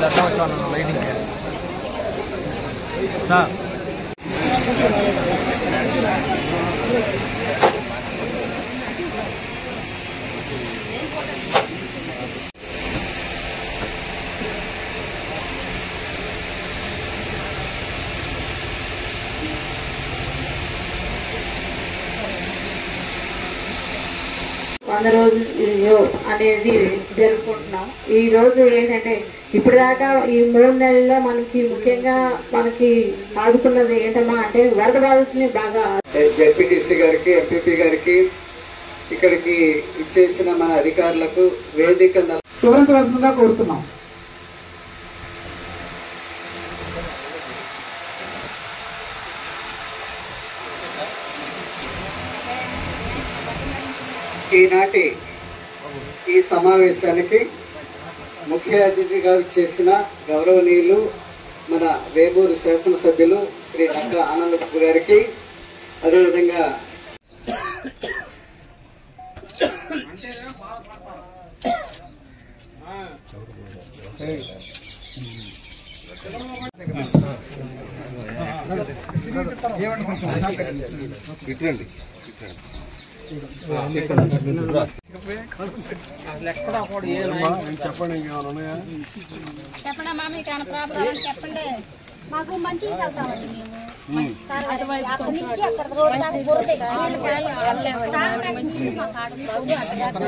వెళ్దాం వచ్చాను lighting sir వంద రోజులు యో- అనేది జరుపుకుంటున్నాం ఈ రోజు ఏంటంటే ఇప్పుడు దాకా ఈ మూడు నెలల్లో మనకి ముఖ్యంగా మనకి ఆదుకున్నది ఏంటమ్మా అంటే వరద బాధితుల్ని బాగా జెడ్పీటీసీ గారికి ఎంపీపీ గారికి ఇక్కడికి ఇచ్చేసిన మన అధికారులకు వేదిక నల్- వివరించవలసిందిగా కోరుతున్నాం ఈనాటి ఈ సమావేశానికి ముఖ్య అతిథిగా చేసిన గౌరవనీయులు మన వేమూరు శాసనసభ్యులు శ్రీ నక్క ఆనంద్ గారికి అదేవిధంగా చెప్పండమ్మా మీకు ఏమైనా ప్రాబ్లం అని చెప్పండి మాకు మంచిగా వెళ్తామండి మేము సార్ అక్కడి నుంచి అక్కడ రోడ్ దాకా బురదే. తాగడానికి మా కాడ ఉంది. అక్కడ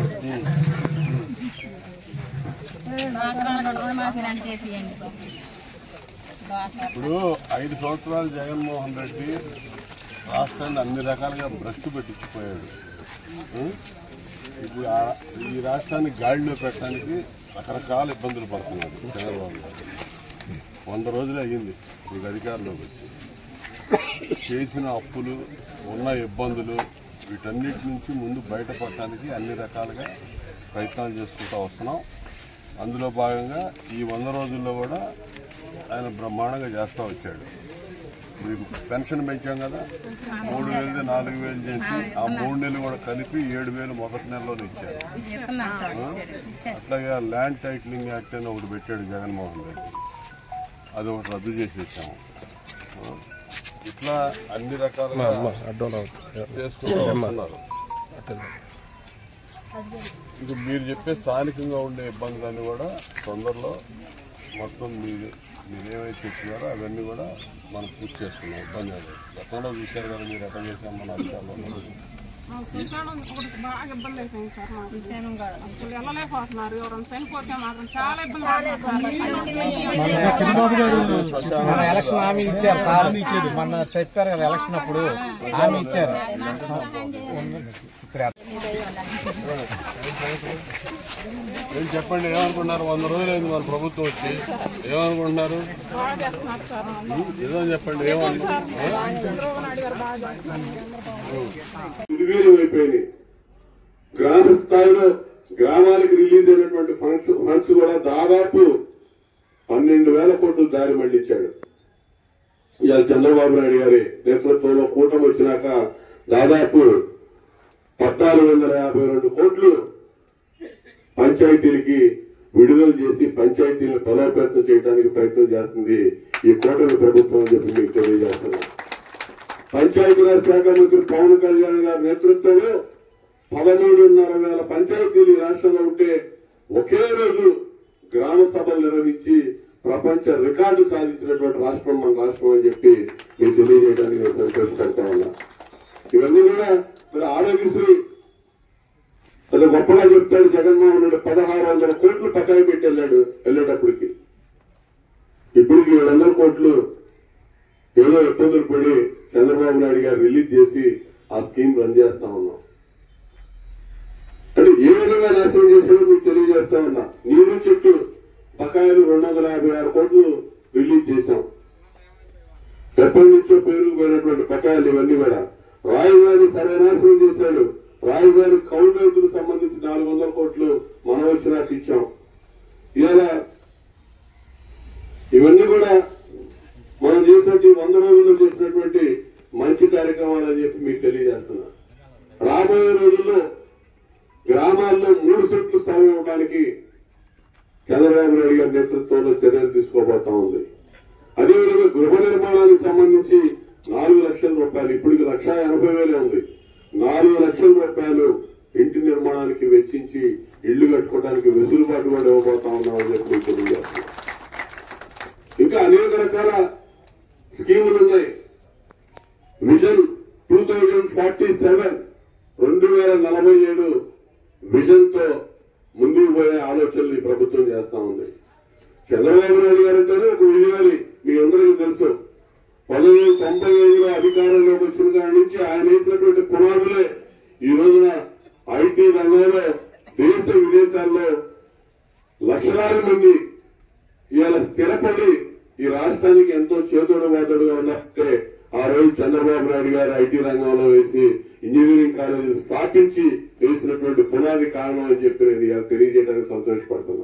మాకు ఇలాంటి చేపియండి ఇప్పుడు ఐదు సంవత్సరాలు జగన్మోహన్ రెడ్డి రాష్ట్రాన్ని అన్ని రకాలుగా భ్రష్టు పెట్టించిపోయాడు ఉం? ఇప్పుడు ఆ- ఈ రాష్ట్రాన్ని గాడిలో పెట్టడానికి రకరకాల ఇబ్బందులు పడుతున్నారు చంద్రబాబు గారు వంద రోజులు అయ్యింది మీకు అధికారంలోకి వచ్చి చేసిన అప్పులు ఉన్న ఇబ్బందులు వీటన్నిటి నుంచి ముందు బయటపడటానికి అన్ని రకాలుగా ప్రయత్నాలు చేసుకుంటూ వస్తున్నాం అందులో భాగంగా ఈ వంద రోజుల్లో కూడా ఆయన బ్రహ్మాండంగా చేస్తూ వచ్చాడు మీకు పెన్షన్ పెంచాం కదా మూడు వేలు నాలుగు వేలు చేసి ఆ మూడు నెలలు కూడా కలిపి ఏడు వేలు మొదటి నెలలోనే ఇచ్చారు ఆ? అట్లాగే ల్యాండ్ టైటిలింగ్ యాక్ట్ అని ఒకటి పెట్టాడు జగన్మోహన్ రెడ్డి అది ఒకటి రద్దు చేసి వచ్చాము ఆ? ఇట్లా అన్ని రకాలుగా చేసుకుంటూ వస్తున్నారు ఇది మీరు చెప్పే స్థానికంగా ఉండే ఇబ్బందులన్నీ కూడా తొందరలో మొత్తం మీరు మీరేమైతే చెప్పినారో అవన్నీ కూడా మనం పూర్తి చేసుకున్నాం ఇబ్బంది లేదు గతంలో చూశారు కదా మీరు ఎక్కడ చేసాం మన అధికారులు శ్రీకాకుళం ఒకటి బాగా ఇబ్బంది అయిపోయింది సార్ మాకు అసలు వెళ్ళలేకపోతున్నారు ఎవరైనా చనిపోతే మాత్రం చాలా ఇబ్బంది పడుతున్నారు సార్. మన ఎలక్షన్ హామీ ఇచ్చారు సార్ మొన్న చెప్పారు కదా ఎలక్షన్ అప్పుడు హామీ ఇచ్చారు ఇక్కడ ఏం చెప్పండి ఏమనుకుంటున్నారు వంద రోజులైంది మన ప్రభుత్వం వచ్చి ఏమనుకుంటున్నారు బాగా చేస్తున్నారు సార్ ఏదో చెప్పండి ఏమనుకుంటున్నారు చంద్రబాబు నాయుడు గారు బాగా చేస్తున్నారు నిర్వీర్యం అయిపోయినాయి గ్రామ స్థాయిలో గ్రామాలకు రిలీజ్ అయినటువంటి ఫండ్స్ ఫండ్స్ కూడా దాదాపు పన్నెండు వేల కోట్లు దారి మళ్లించాడు ఇవాళ చంద్రబాబు నాయుడు గారి నేతృత్వంలో కూటమి వచ్చినాక దాదాపు పద్నాలుగు వందల యాభై రెండు కోట్లు పంచాయతీలకి విడుదల చేసి పంచాయతీలను బలోపేతం చేయడానికి ప్రయత్నం చేస్తుంది ఈ కూటమి ప్రభుత్వం అని చెప్పి మీకు తెలియజేస్తున్నాను పంచాయతీరాజ్ శాఖ మంత్రి పవన్ కళ్యాణ్ గారి నేతృత్వంలో పదమూడున్నర వేల పంచాయతీలు ఈ రాష్ట్రంలో ఉంటే ఒకే రోజు గ్రామ సభలు నిర్వహించి ప్రపంచ రికార్డు సాధించినటువంటి రాష్ట్రం మన రాష్ట్రం అని చెప్పి మీకు తెలియజేయడానికి నేను సంతోషపడతా ఉన్నా ఇవన్నీ కూడా మరి ఆరోగ్యశ్రీ అది గొప్పగా చెప్తాడు జగన్మోహన్ రెడ్డి పదహారు వందల కోట్లు పకాయి పెట్టి వెళ్ళాడు వెళ్ళేటప్పటికి ఇప్పటికి ఏడు వందల కోట్లు ఏదో ఇబ్బందులు పడి చంద్రబాబు నాయుడు గారు రిలీజ్ చేసి ఆ స్కీమ్ రన్ చేస్తా ఉన్నాం అంటే ఏ విధంగా నాశనం చేశాడో మీకు తెలియజేస్తా ఉన్నా నీరు చెట్టు బకాయిలు రెండు వందల యాభై ఆరు కోట్లు రిలీజ్ చేశాం ఎప్పటి నుంచో పెరిగిపోయినటువంటి బకాయిలు ఇవన్నీ కూడా రాజధాని సర్వనాశనం చేశాడు రాజధాని కౌలు రైతులకు సంబంధించి నాలుగు వందల కోట్లు మనం వచ్చినాక ఇచ్చాం ఇలా ఇవన్నీ కూడా మనం చేసినటువంటి వంద రోజుల్లో చేసినటువంటి మంచి కార్యక్రమాలు అని చెప్పి మీకు తెలియజేస్తున్నా రాబోయే రోజుల్లో గ్రామాల్లో మూడు సెట్లు స్థలం ఇవ్వడానికి చంద్రబాబు చంద్రబాబు నాయుడు గారి నేతృత్వంలో చర్యలు తీసుకోబోతా ఉంది అదేవిధంగా గృహ నిర్మాణానికి సంబంధించి నాలుగు లక్షల రూపాయలు ఇప్పటికి లక్ష ఎనభై వేలే ఉంది నాలుగు లక్షల రూపాయలు ఇంటి నిర్మాణానికి వెచ్చించి ఇళ్లు కట్టుకోవడానికి వెసులుబాటు కూడా ఇవ్వబోతా ఉన్నామని చెప్పి మీకు తెలియజేస్తున్నాం ఇంకా అనేక రకాల స్కీములు ఉన్నాయి vision two thousand forty seven రెండు వేల నలభై ఏడు విజన్ తో ముందుకు పోయే ఆలోచనలు ఈ ప్రభుత్వం చేస్తా ఉంది చంద్రబాబు నాయుడు గారు అంటేనే ఒక విజయాలి మీ అందరికీ తెలుసు పంతొమ్మిది తొంభై ఐదులో అధికారంలోకి వచ్చిన కాడి నుంచి ఆయన వేసినటువంటి పునాదులే ఈ రోజున ఐటీ రంగంలో దేశ విదేశాల్లో లక్షలాది మంది ఇవాళ స్థిరపడి ఈ రాష్ట్రానికి ఎంతో చేదోడు వాదోడుగా ఉన్నట్టే ఆ రోజు చంద్రబాబు నాయుడు గారు ఐటీ రంగంలో వేసి ఇంజనీరింగ్ కాలేజీలు స్థాపించి వేసినటువంటి పునాది కారణం అని చెప్పి నేను ఇవాళ తెలియజేయడానికి సంతోషపడుతున్నా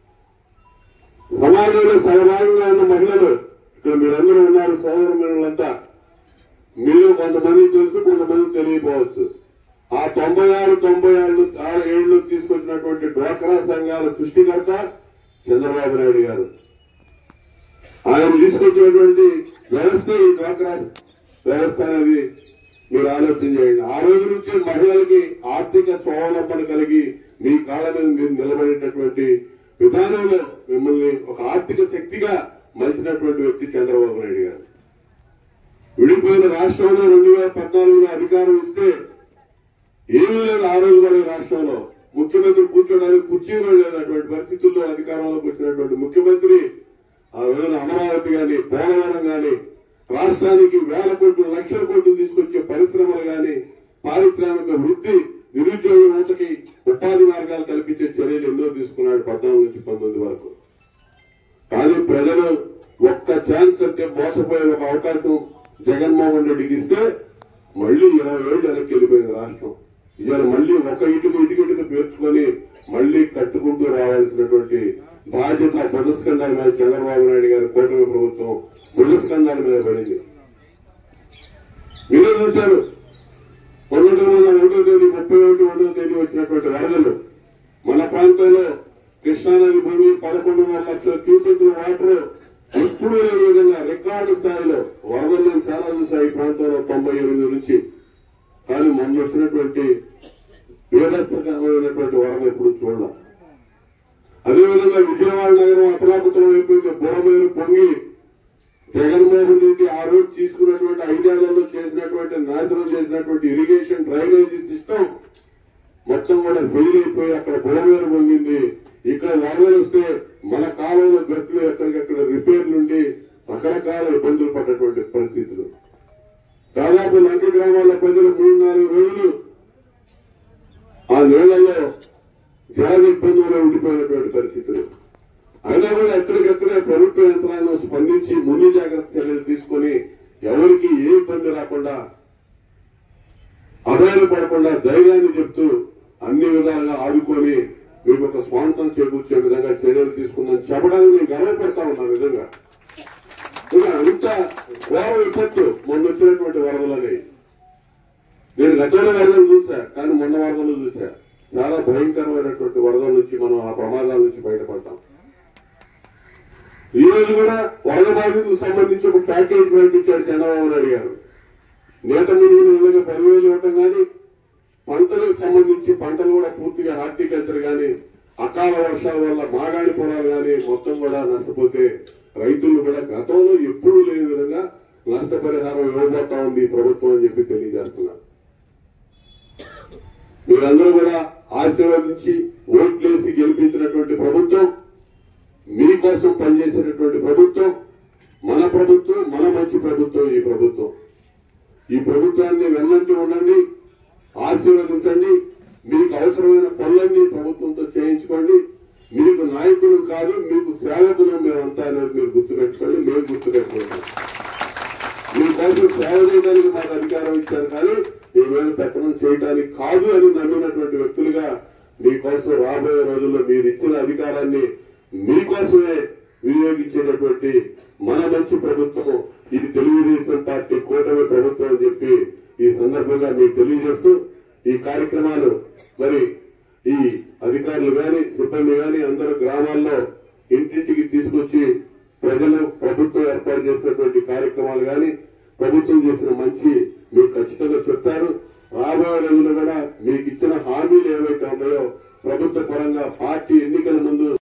సమాజంలో సహభాగంగా ఉన్న మహిళలు ఇక్కడ మీరందరూ ఉన్నారు సోదర మహిళలంతా మీరు కొంతమంది తెలుసు కొంతమంది తెలియకపోవచ్చు ఆ తొంభై ఆరు తొంభై ఆరు ఆరు ఏళ్ళు తీసుకొచ్చినటువంటి డ్వాక్రా సంఘాల సృష్టికర్త చంద్రబాబు నాయుడు గారు ఆయన తీసుకొచ్చినటువంటి వ్యవస్థ ఈ డ్వాక్రా వ్యవస్థ అనేది మీరు ఆలోచన చేయండి ఆ రోజు నుంచి మహిళలకి ఆర్థిక స్వావలంబన కలిగి మీ కాళ్ళ మీద మీరు నిలబడేటటువంటి విధానంలో మిమ్మల్ని ఒక ఆర్థిక శక్తిగా మలిచినటువంటి వ్యక్తి చంద్రబాబు నాయుడు గారు విడిపోయిన రాష్ట్రంలో రెండు వేల పద్నాలుగులో అధికారం ఇస్తే ఏమీ లేదు ఆ రోజు కూడా ఈ రాష్ట్రంలో ముఖ్యమంత్రి కూర్చోడానికి కుర్చీ కూడా లేనటువంటి పరిస్థితుల్లో అధికారంలోకి వచ్చినటువంటి ముఖ్యమంత్రి ఆ రోజున అమరావతి గాని పోలవరం గాని రాష్ట్రానికి వేల కోట్లు లక్షల కోట్లు తీసుకొచ్చే పరిశ్రమలు గాని పారిశ్రామిక వృద్ధి నిరుద్యోగ యువతకి ఉపాధి మార్గాలు కల్పించే చర్యలు ఎన్నో తీసుకున్నాడు పద్నాలుగు నుంచి పంతొమ్మిది వరకు కానీ ప్రజలు ఒక్క ఛాన్స్ అంటే మోసపోయే ఒక అవకాశం జగన్మోహన్ రెడ్డికి ఇస్తే మళ్ళీ ఇరవై ఏళ్ళు వెనక్కి వెళ్ళిపోయింది రాష్ట్రం ఇవాళ మళ్ళీ ఒక ఇటుకు ఇటుకిటుకు పేర్చుకొని మళ్ళీ కట్టుకుంటూ రావాల్సినటువంటి బాధ్యత బుధస్కంధాల మీద చంద్రబాబు నాయుడు గారి కూటమి ప్రభుత్వం బుధస్కంధాల మీద పడింది మీరే చూశారు మొన్నటి మొన్న ఒకటో తేదీ ముప్పై ఒకటి ఒకటో తేదీ వచ్చినటువంటి వరదలు మన ప్రాంతంలో కృష్ణానది భూమి పదకొండున్నర లక్షల క్యూసెక్ల వాటర్ ఎప్పుడు లేని విధంగా రికార్డు స్థాయిలో వరదలు నేను చాలా చూసా ఈ ప్రాంతంలో తొంభై ఎనిమిది నుంచి కానీ మొన్న వచ్చినటువంటి వేదస్థకమైనటువంటి వరద ఎప్పుడు చూడాల అదేవిధంగా విజయవాడ నగరం అతలాకుతలం అయిపోయింది బురమేరు పొంగి జగన్మోహన్ రెడ్డి ఆ రోజు తీసుకున్నటువంటి ఐదేళ్లలో చేసినటువంటి నాశనం చేసినటువంటి ఇరిగేషన్ డ్రైనేజీ సిస్టమ్ మొత్తం కూడా ఫెయిల్ అయిపోయి అక్కడ బురమేరు పొంగింది ఇక్కడ వరదలు వస్తే మన కాలంలో గట్టులు ఎక్కడికక్కడ రిపేర్లు ఉండి రకరకాల ఇబ్బందులు పడ్డటువంటి పరిస్థితులు దాదాపు లంక గ్రామాల ప్రజలు మూడు నాలుగు రోజులు ఆ నీళ్లలో జల ఇబ్బందుల్లో ఉండిపోయినటువంటి పరిస్థితులు అయినా కూడా ఎక్కడికక్కడే ప్రభుత్వ యంత్రాంగం స్పందించి ముందు జాగ్రత్త చర్యలు తీసుకొని ఎవరికి ఏ ఇబ్బంది రాకుండా అదైన పడకుండా ధైర్యాన్ని చెప్తూ అన్ని విధాలుగా ఆదుకొని మీకు ఒక స్వాంతం చేకూర్చే విధంగా చర్యలు తీసుకుందని చెప్పడానికి నేను గర్వపడతా ఉన్నాను నిజంగా ఇంకా అంత ఘోర విపత్తు మొన్న వచ్చినటువంటి వరదలని నేను గతంలో వరదలు చూసా కానీ మొన్న వరదలు చూసా చాలా భయంకరమైనటువంటి వరదల నుంచి మనం ఆ ప్రమాదాల నుంచి బయటపడ్డాం ఈ రోజు కూడా వరద బాధితులకు సంబంధించి ఒక ప్యాకేజ్ ప్రకటించాడు చంద్రబాబు నాయుడు గారు నేత మిగిలిన విధంగా పదివేలు ఇవ్వటం కానీ పంటలకు సంబంధించి పంటలు కూడా పూర్తిగా హార్టికల్చర్ గాని అకాల వర్షాల వల్ల మాగాడి పొలాలు గాని మొత్తం కూడా నష్టపోతే రైతులు కూడా గతంలో ఎప్పుడూ లేని విధంగా నష్టపరిహారం ఇవ్వబోతా ఉంది ఈ ప్రభుత్వం అని చెప్పి తెలియజేస్తున్నారు మీరందరూ కూడా ఆశీర్వదించి ఓట్లేసి గెలిపించినటువంటి ప్రభుత్వం మీకోసం పనిచేసేటటువంటి ప్రభుత్వం మన ప్రభుత్వం మన మంచి ప్రభుత్వం ఈ ప్రభుత్వం ఈ ప్రభుత్వాన్ని వెన్నంటి ఉండండి ఆశీర్వదించండి మీకు అవసరమైన పనులన్నీ ప్రభుత్వంతో చేయించుకోండి మీకు నాయకులు కాదు మీకు సేవకులు మేమంతా అనేది మీరు గుర్తుపెట్టుకోండి మేము గుర్తుపెట్టుకుంటాం మీకోసం సేవ చేయడానికి మాకు అధికారం ఇచ్చారు కానీ మీ మీద పెత్తనం చేయడానికి కాదు అని నమ్మినటువంటి వ్యక్తులుగా మీకోసం రాబోయే రోజుల్లో మీరు ఇచ్చిన అధికారాన్ని మీకోసమే వినియోగించేటటువంటి మన మంచి ప్రభుత్వం ఇది తెలుగుదేశం పార్టీ కూటమి ప్రభుత్వం అని చెప్పి ఈ సందర్భంగా మీకు తెలియజేస్తూ ఈ కార్యక్రమాలు మరి ఈ అధికారులు గాని సిబ్బంది గాని అందరూ గ్రామాల్లో ఇంటింటికి తీసుకొచ్చి ప్రజలు ప్రభుత్వం ఏర్పాటు చేసినటువంటి కార్యక్రమాలు కానీ ప్రభుత్వం చేసిన మంచి